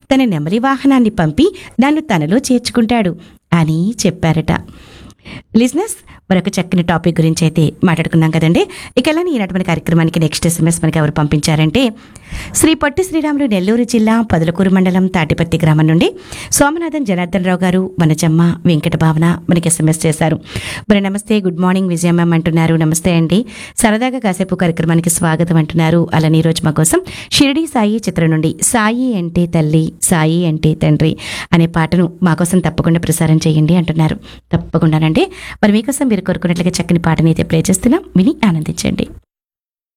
తన నెమలి వాహనాన్ని పంపి నన్ను తనలో చేర్చుకుంటాడు అని చెప్పారట లిజినెస్ మరొక చక్కని టాపిక్ గురించి అయితే మాట్లాడుకున్నాం కదండి ఇక అలానే ఈనాటి మన కార్యక్రమానికి నెక్స్ట్ ఎస్ఎంఎస్ మనకి ఎవరు పంపించారంటే శ్రీ పొట్టి శ్రీరాములు నెల్లూరు జిల్లా పదులకూరు మండలం తాటిపత్తి గ్రామం నుండి సోమనాథన్ జనార్దన్ రావు గారు వనజమ్మ వెంకట భావన మనకి ఎస్ఎంఎస్ చేశారు మరి నమస్తే గుడ్ మార్నింగ్ విజయ మ్యామ్ అంటున్నారు నమస్తే అండి సరదాగా కాసేపు కార్యక్రమానికి స్వాగతం అంటున్నారు అలానే ఈ రోజు మా కోసం షిరిడి సాయి చిత్రం నుండి సాయి అంటే తల్లి సాయి అంటే తండ్రి అనే పాటను మా కోసం తప్పకుండా ప్రసారం చేయండి అంటున్నారు తప్పకుండానండి మరి మీకోసం మీరు కోరుకున్నట్లుగా చక్కని పాటని అయితే ప్లే చేస్తున్నాం విని ఆనందించండి